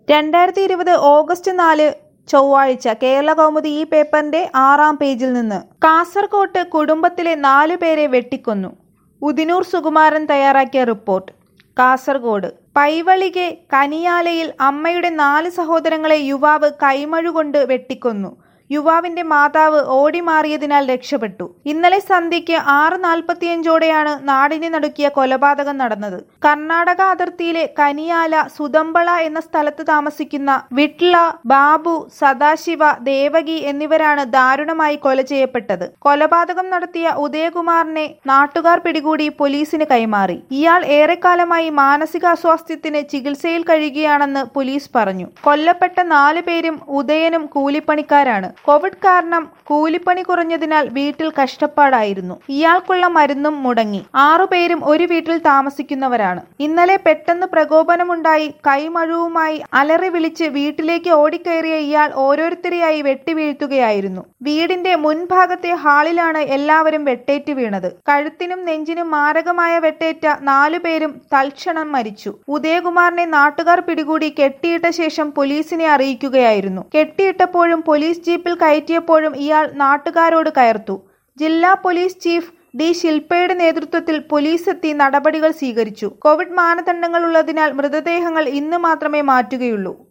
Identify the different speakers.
Speaker 1: രണ്ടായിരത്തി ഇരുപത് ഓഗസ്റ്റ് നാല് ചൊവ്വാഴ്ച കേരള കൗമുദി ഈ പേപ്പറിന്റെ ആറാം പേജിൽ നിന്ന് കാസർകോട്ട് കുടുംബത്തിലെ നാലു പേരെ വെട്ടിക്കൊന്നു ഉദിനൂർ സുകുമാരൻ തയ്യാറാക്കിയ റിപ്പോർട്ട് കാസർഗോഡ് പൈവളികെ കനിയാലയിൽ അമ്മയുടെ നാല് സഹോദരങ്ങളെ യുവാവ് കൈമഴുകൊണ്ട് വെട്ടിക്കൊന്നു യുവാവിന്റെ മാതാവ് ഓടിമാറിയതിനാൽ രക്ഷപ്പെട്ടു ഇന്നലെ സന്ധ്യയ്ക്ക് ആറ് നാൽപ്പത്തിയഞ്ചോടെയാണ് നാടിനെ നടുക്കിയ കൊലപാതകം നടന്നത് കർണാടക അതിർത്തിയിലെ കനിയാല സുതമ്പള എന്ന സ്ഥലത്ത് താമസിക്കുന്ന വിട്ല ബാബു സദാശിവ ദേവകി എന്നിവരാണ് ദാരുണമായി കൊല ചെയ്യപ്പെട്ടത് കൊലപാതകം നടത്തിയ ഉദയകുമാറിനെ നാട്ടുകാർ പിടികൂടി പോലീസിന് കൈമാറി ഇയാൾ ഏറെക്കാലമായി മാനസികാസ്വാസ്ഥ്യത്തിന് ചികിത്സയിൽ കഴിയുകയാണെന്ന് പോലീസ് പറഞ്ഞു കൊല്ലപ്പെട്ട നാല് പേരും ഉദയനും കൂലിപ്പണിക്കാരാണ് കോവിഡ് കാരണം കൂലിപ്പണി കുറഞ്ഞതിനാൽ വീട്ടിൽ കഷ്ടപ്പാടായിരുന്നു ഇയാൾക്കുള്ള മരുന്നും മുടങ്ങി ആറുപേരും ഒരു വീട്ടിൽ താമസിക്കുന്നവരാണ് ഇന്നലെ പെട്ടെന്ന് പ്രകോപനമുണ്ടായി കൈമഴുവുമായി അലറി വിളിച്ച് വീട്ടിലേക്ക് ഓടിക്കയറിയ ഇയാൾ ഓരോരുത്തരെയായി വെട്ടിവീഴ്ത്തുകയായിരുന്നു വീടിന്റെ മുൻഭാഗത്തെ ഹാളിലാണ് എല്ലാവരും വെട്ടേറ്റ് വീണത് കഴുത്തിനും നെഞ്ചിനും മാരകമായ വെട്ടേറ്റ നാലുപേരും തൽക്ഷണം മരിച്ചു ഉദയകുമാറിനെ നാട്ടുകാർ പിടികൂടി കെട്ടിയിട്ട ശേഷം പോലീസിനെ അറിയിക്കുകയായിരുന്നു കെട്ടിയിട്ടപ്പോഴും പോലീസ് ജീപ്പിൽ കയറ്റിയപ്പോഴും ഇയാൾ നാട്ടുകാരോട് കയർത്തു ജില്ലാ പോലീസ് ചീഫ് ഡി ശില്പയുടെ നേതൃത്വത്തിൽ പോലീസ് എത്തി നടപടികൾ സ്വീകരിച്ചു കോവിഡ് മാനദണ്ഡങ്ങൾ ഉള്ളതിനാൽ മൃതദേഹങ്ങൾ ഇന്ന് മാത്രമേ മാറ്റുകയുള്ളൂ